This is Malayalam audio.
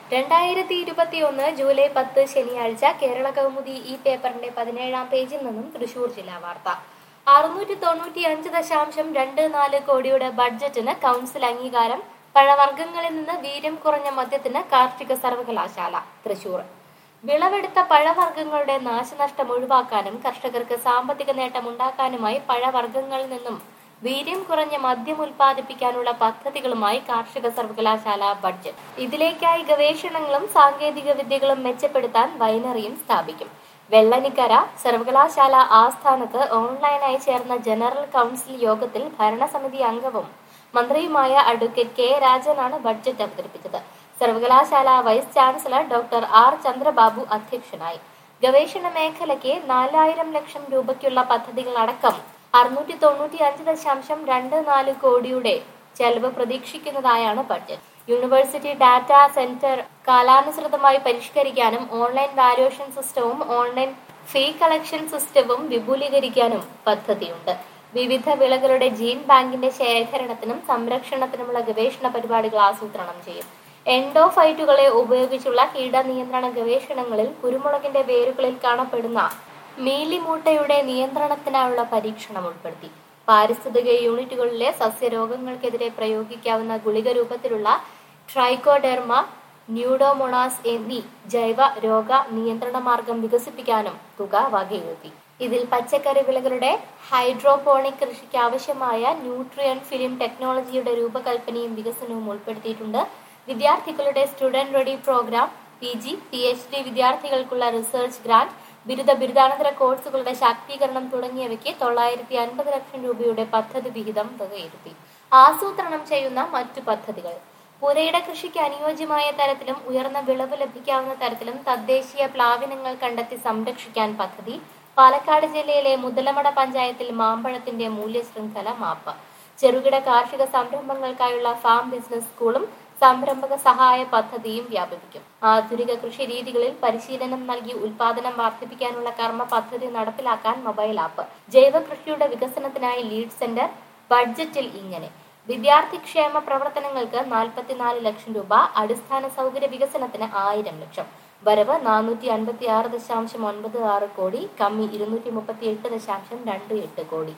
രണ്ടായിരത്തി ഇരുപത്തിയൊന്ന് ജൂലൈ പത്ത് ശനിയാഴ്ച കേരള കൗമുദി ഈ പേപ്പറിന്റെ പതിനേഴാം പേജിൽ നിന്നും തൃശൂർ ജില്ലാ വാർത്ത അറുന്നൂറ്റി തൊണ്ണൂറ്റി അഞ്ച് ദശാംശം രണ്ട് നാല് കോടിയുടെ ബഡ്ജറ്റിന് കൗൺസിൽ അംഗീകാരം പഴവർഗ്ഗങ്ങളിൽ നിന്ന് വീര്യം കുറഞ്ഞ മദ്യത്തിന് കാർഷിക സർവകലാശാല തൃശൂർ വിളവെടുത്ത പഴവർഗ്ഗങ്ങളുടെ നാശനഷ്ടം ഒഴിവാക്കാനും കർഷകർക്ക് സാമ്പത്തിക നേട്ടം ഉണ്ടാക്കാനുമായി പഴവർഗ്ഗങ്ങളിൽ നിന്നും വീര്യം കുറഞ്ഞ മദ്യം ഉൽപ്പാദിപ്പിക്കാനുള്ള പദ്ധതികളുമായി കാർഷിക സർവകലാശാല ബഡ്ജറ്റ് ഇതിലേക്കായി ഗവേഷണങ്ങളും സാങ്കേതിക വിദ്യകളും മെച്ചപ്പെടുത്താൻ വൈനറിയും സ്ഥാപിക്കും വെള്ളനിക്കര സർവകലാശാല ആസ്ഥാനത്ത് ഓൺലൈനായി ചേർന്ന ജനറൽ കൗൺസിൽ യോഗത്തിൽ ഭരണസമിതി അംഗവും മന്ത്രിയുമായ അഡ്വക്കേറ്റ് കെ രാജനാണ് ബഡ്ജറ്റ് അവതരിപ്പിച്ചത് സർവകലാശാല vice chancellor doctor R Chandrababu അധ്യക്ഷനായി ഗവേഷണ മേഖലയ്ക്ക് നാലായിരം ലക്ഷം രൂപയ്ക്കുള്ള പദ്ധതികളടക്കം അറുന്നൂറ്റി തൊണ്ണൂറ്റി അഞ്ച് ദശാംശം രണ്ട് നാല് കോടിയുടെ ചെലവ് പ്രതീക്ഷിക്കുന്നതായാണ് ബഡ്ജറ്റ് യൂണിവേഴ്സിറ്റി ഡാറ്റാ സെന്റർ കാലാനുസൃതമായി പരിഷ്കരിക്കാനും ഓൺലൈൻ വാല്യുവേഷൻ സിസ്റ്റവും ഓൺലൈൻ ഫീ കളക്ഷൻ സിസ്റ്റവും വിപുലീകരിക്കാനും പദ്ധതിയുണ്ട് വിവിധ വിളകളുടെ ജീൻ ബാങ്കിന്റെ ശേഖരണത്തിനും സംരക്ഷണത്തിനുമുള്ള ഗവേഷണ പരിപാടികൾ ആസൂത്രണം ചെയ്യും എൻഡോഫൈറ്റുകളെ ഉപയോഗിച്ചുള്ള കീടനിയന്ത്രണ ഗവേഷണങ്ങളിൽ കുരുമുളകിന്റെ വേരുകളിൽ കാണപ്പെടുന്ന മീലിമൂട്ടയുടെ നിയന്ത്രണത്തിനായുള്ള പരീക്ഷണം ഉൾപ്പെടുത്തി പാരിസ്ഥിതിക യൂണിറ്റുകളിലെ സസ്യരോഗങ്ങൾക്കെതിരെ പ്രയോഗിക്കാവുന്ന ഗുളിക രൂപത്തിലുള്ള ട്രൈക്കോഡെർമ ന്യൂഡോമോണാസ് എന്നീ ജൈവ രോഗ നിയന്ത്രണ മാർഗം വികസിപ്പിക്കാനും തുക വകയിരുത്തി ഇതിൽ പച്ചക്കറി വിളകളുടെ ഹൈഡ്രോപോണിക് കൃഷിക്ക് ആവശ്യമായ ന്യൂട്രിയൻ ഫിലിം ടെക്നോളജിയുടെ രൂപകൽപ്പനയും വികസനവും ഉൾപ്പെടുത്തിയിട്ടുണ്ട് വിദ്യാർത്ഥികളുടെ student ready program P G P H D വിദ്യാർത്ഥികൾക്കുള്ള റിസർച്ച് ഗ്രാന്റ് ബിരുദ ബിരുദാനന്തര കോഴ്സുകളുടെ ശാക്തീകരണം തുടങ്ങിയവയ്ക്ക് തൊള്ളായിരത്തി അൻപത് ലക്ഷം രൂപയുടെ പദ്ധതി വിഹിതം വകയിരുത്തി ആസൂത്രണം ചെയ്യുന്ന മറ്റു പദ്ധതികൾ പുരയിട കൃഷിക്ക് അനുയോജ്യമായ തരത്തിലും ഉയർന്ന വിളവ് ലഭിക്കാവുന്ന തരത്തിലും തദ്ദേശീയ പ്ലാവിനങ്ങൾ കണ്ടെത്തി സംരക്ഷിക്കാൻ പദ്ധതി പാലക്കാട് ജില്ലയിലെ മുതലമട പഞ്ചായത്തിൽ മാമ്പഴത്തിന്റെ മൂല്യശൃംഖല മാപ്പ് ചെറുകിട കാർഷിക സംരംഭങ്ങൾക്കായുള്ള ഫാം ബിസിനസ് സ്കൂളും സംരംഭക സഹായ പദ്ധതിയും വ്യാപിപ്പിക്കും ആധുനിക കൃഷി രീതികളിൽ പരിശീലനം നൽകി ഉൽപാദനം വർദ്ധിപ്പിക്കാനുള്ള കർമ്മ പദ്ധതി നടപ്പിലാക്കാൻ മൊബൈൽ ആപ്പ് ജൈവ കൃഷിയുടെ വികസനത്തിനായി ലീഡ് സെന്റർ ബഡ്ജറ്റിൽ ഇങ്ങനെ വിദ്യാർത്ഥി ക്ഷേമ പ്രവർത്തനങ്ങൾക്ക് നാൽപ്പത്തിനാല് ലക്ഷം രൂപ അടിസ്ഥാന സൗകര്യ വികസനത്തിന് ആയിരം ലക്ഷം വരവ് നാനൂറ്റി അൻപത്തി ആറ് ദശാംശം ഒൻപത് ആറ് കോടി കമ്മി ഇരുന്നൂറ്റി മുപ്പത്തി എട്ട് ദശാംശം രണ്ട് എട്ട് കോടി